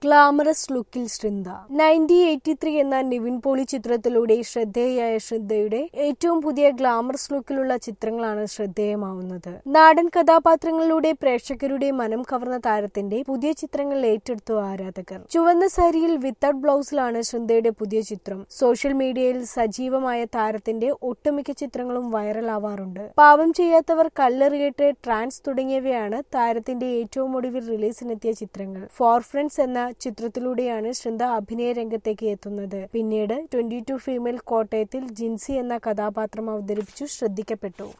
glamorous ലുക്കിൽ Srinda ninety eighty three എന്ന Nivin poly ചിത്രത്തിലൂടെ ശ്രദ്ധേയയായ ശൃന്ദയുടെ ഏറ്റവും പുതിയ ഗ്ലാമറസ് ലുക്കിലുള്ള ചിത്രങ്ങളാണ് ശ്രദ്ധേയമാവുന്നത് നാടൻ കഥാപാത്രങ്ങളിലൂടെ പ്രേക്ഷകരുടെ മനം കവർന്ന താരത്തിന്റെ പുതിയ ചിത്രങ്ങൾ ഏറ്റെടുത്തു ആരാധകർ ചുവന്ന സാരിയിൽ വിത്തൌട്ട് ബ്ലൗസിലാണ് ശൃന്ദയുടെ പുതിയ ചിത്രം സോഷ്യൽ മീഡിയയിൽ സജീവമായ താരത്തിന്റെ ഒട്ടുമിക്ക ചിത്രങ്ങളും വൈറലാവാറുണ്ട് പാവം ചെയ്യാത്തവർ കല്ലെറിയട്ടെ ട്രാൻസ് തുടങ്ങിയവയാണ് താരത്തിന്റെ ഏറ്റവും ഒടുവിൽ റിലീസിനെത്തിയ ചിത്രങ്ങൾ ഫോർ ഫ്രണ്ട്സ് എന്ന ചിത്രത്തിലൂടെയാണ് ശൃന്ദ അഭിനയ രംഗത്തേക്ക് എത്തുന്നത് പിന്നീട് ട്വന്റി ടു ഫീമെയിൽ കോട്ടയത്തിൽ ജിൻസി എന്ന കഥാപാത്രം അവതരിപ്പിച്ചു ശ്രദ്ധിക്കപ്പെട്ടു